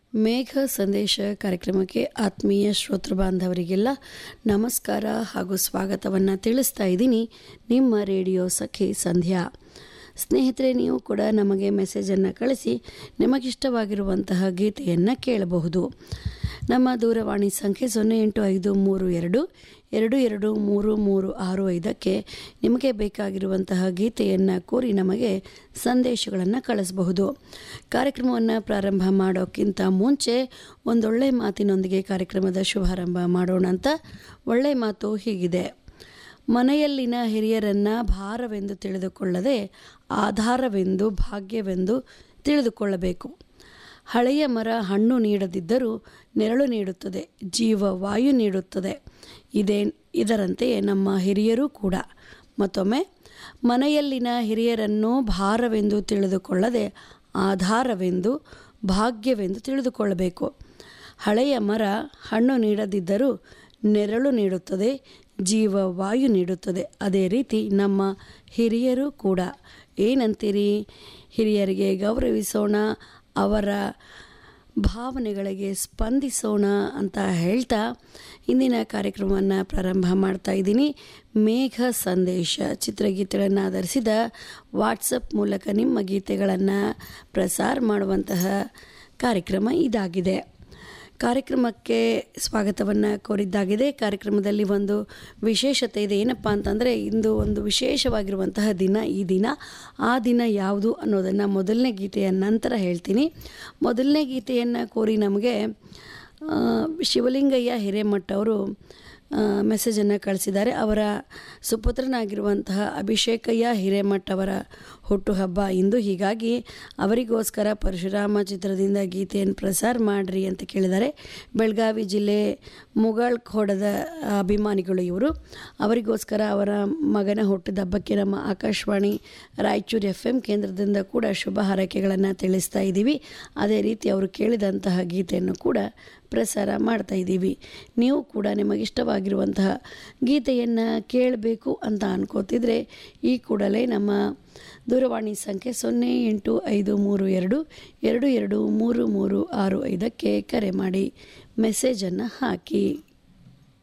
ಮೇಘ ಸಂದೇಶ ಕಾರ್ಯಕ್ರಮಕ್ಕೆ ಆತ್ಮೀಯ ಶ್ರೋತೃ ಬಾಂಧವರಿಗೆಲ್ಲ ನಮಸ್ಕಾರ ಹಾಗೂ ಸ್ವಾಗತವನ್ನು ತಿಳಿಸ್ತಾ ಇದ್ದೀನಿ ನಿಮ್ಮ ರೇಡಿಯೋ ಸಖಿ ಸಂಧ್ಯಾ ಸ್ನೇಹಿತರೆ ನೀವು ಕೂಡ ನಮಗೆ ಮೆಸೇಜನ್ನು ಕಳಿಸಿ ನಿಮಗಿಷ್ಟವಾಗಿರುವಂತಹ ಗೀತೆಯನ್ನು ಕೇಳಬಹುದು ನಮ್ಮ ದೂರವಾಣಿ ಸಂಖ್ಯೆ ಸೊನ್ನೆ ಎಂಟು ಐದು ಮೂರು ಎರಡು ಎರಡು ಎರಡು ಮೂರು ಮೂರು ಆರು ಐದಕ್ಕೆ ನಿಮಗೆ ಬೇಕಾಗಿರುವಂತಹ ಗೀತೆಯನ್ನು ಕೋರಿ ನಮಗೆ ಸಂದೇಶಗಳನ್ನು ಕಳಿಸಬಹುದು ಕಾರ್ಯಕ್ರಮವನ್ನು ಪ್ರಾರಂಭ ಮಾಡೋಕ್ಕಿಂತ ಮುಂಚೆ ಒಂದೊಳ್ಳೆ ಮಾತಿನೊಂದಿಗೆ ಕಾರ್ಯಕ್ರಮದ ಶುಭಾರಂಭ ಮಾಡೋಣ ಅಂತ ಒಳ್ಳೆ ಮಾತು ಹೀಗಿದೆ ಮನೆಯಲ್ಲಿನ ಹಿರಿಯರನ್ನು ಭಾರವೆಂದು ತಿಳಿದುಕೊಳ್ಳದೆ ಆಧಾರವೆಂದು ಭಾಗ್ಯವೆಂದು ತಿಳಿದುಕೊಳ್ಳಬೇಕು ಹಳೆಯ ಮರ ಹಣ್ಣು ನೀಡದಿದ್ದರೂ ನೆರಳು ನೀಡುತ್ತದೆ ಜೀವ ವಾಯು ನೀಡುತ್ತದೆ ಇದೇ ಇದರಂತೆಯೇ ನಮ್ಮ ಹಿರಿಯರೂ ಕೂಡ ಮತ್ತೊಮ್ಮೆ ಮನೆಯಲ್ಲಿನ ಹಿರಿಯರನ್ನು ಭಾರವೆಂದು ತಿಳಿದುಕೊಳ್ಳದೆ ಆಧಾರವೆಂದು ಭಾಗ್ಯವೆಂದು ತಿಳಿದುಕೊಳ್ಳಬೇಕು ಹಳೆಯ ಮರ ಹಣ್ಣು ನೀಡದಿದ್ದರೂ ನೆರಳು ನೀಡುತ್ತದೆ ಜೀವ ವಾಯು ನೀಡುತ್ತದೆ ಅದೇ ರೀತಿ ನಮ್ಮ ಹಿರಿಯರು ಕೂಡ ಏನಂತೀರಿ ಹಿರಿಯರಿಗೆ ಗೌರವಿಸೋಣ ಅವರ ಭಾವನೆಗಳಿಗೆ ಸ್ಪಂದಿಸೋಣ ಅಂತ ಹೇಳ್ತಾ ಇಂದಿನ ಕಾರ್ಯಕ್ರಮವನ್ನು ಪ್ರಾರಂಭ ಮಾಡ್ತಾ ಇದ್ದೀನಿ ಮೇಘ ಸಂದೇಶ ಚಿತ್ರಗೀತೆಗಳನ್ನು ಆಧರಿಸಿದ ವಾಟ್ಸಪ್ ಮೂಲಕ ನಿಮ್ಮ ಗೀತೆಗಳನ್ನು ಪ್ರಸಾರ ಮಾಡುವಂತಹ ಕಾರ್ಯಕ್ರಮ ಇದಾಗಿದೆ ಕಾರ್ಯಕ್ರಮಕ್ಕೆ ಸ್ವಾಗತವನ್ನು ಕೋರಿದ್ದಾಗಿದೆ ಕಾರ್ಯಕ್ರಮದಲ್ಲಿ ಒಂದು ವಿಶೇಷತೆ ಇದೆ ಏನಪ್ಪ ಅಂತಂದರೆ ಇಂದು ಒಂದು ವಿಶೇಷವಾಗಿರುವಂತಹ ದಿನ ಈ ದಿನ ಆ ದಿನ ಯಾವುದು ಅನ್ನೋದನ್ನು ಮೊದಲನೇ ಗೀತೆಯ ನಂತರ ಹೇಳ್ತೀನಿ ಮೊದಲನೇ ಗೀತೆಯನ್ನು ಕೋರಿ ನಮಗೆ ಶಿವಲಿಂಗಯ್ಯ ಹಿರೇಮಠ ಅವರು ಮೆಸೇಜನ್ನು ಕಳಿಸಿದ್ದಾರೆ ಅವರ ಸುಪುತ್ರನಾಗಿರುವಂತಹ ಅಭಿಷೇಕಯ್ಯ ಹಿರೇಮಠ್ ಅವರ ಹುಟ್ಟುಹಬ್ಬ ಇಂದು ಹೀಗಾಗಿ ಅವರಿಗೋಸ್ಕರ ಪರಶುರಾಮ ಚಿತ್ರದಿಂದ ಗೀತೆಯನ್ನು ಪ್ರಸಾರ ಮಾಡಿರಿ ಅಂತ ಕೇಳಿದ್ದಾರೆ ಬೆಳಗಾವಿ ಜಿಲ್ಲೆ ಮುಗಳಖೋಡದ ಅಭಿಮಾನಿಗಳು ಇವರು ಅವರಿಗೋಸ್ಕರ ಅವರ ಮಗನ ಹುಟ್ಟಿದ ಹಬ್ಬಕ್ಕೆ ನಮ್ಮ ಆಕಾಶವಾಣಿ ರಾಯಚೂರು ಎಫ್ ಎಂ ಕೇಂದ್ರದಿಂದ ಕೂಡ ಶುಭ ಹಾರೈಕೆಗಳನ್ನು ತಿಳಿಸ್ತಾ ಇದ್ದೀವಿ ಅದೇ ರೀತಿ ಅವರು ಕೇಳಿದಂತಹ ಗೀತೆಯನ್ನು ಕೂಡ ಪ್ರಸಾರ ಮಾಡ್ತಾ ಇದ್ದೀವಿ ನೀವು ಕೂಡ ನಿಮಗಿಷ್ಟವಾಗಿರುವಂತಹ ಗೀತೆಯನ್ನು ಕೇಳಬೇಕು ಅಂತ ಅನ್ಕೋತಿದ್ರೆ ಈ ಕೂಡಲೇ ನಮ್ಮ ದೂರವಾಣಿ ಸಂಖ್ಯೆ ಸೊನ್ನೆ ಎಂಟು ಐದು ಮೂರು ಎರಡು ಎರಡು ಎರಡು ಮೂರು ಮೂರು ಆರು ಐದಕ್ಕೆ ಕರೆ ಮಾಡಿ ಮೆಸೇಜನ್ನು ಹಾಕಿ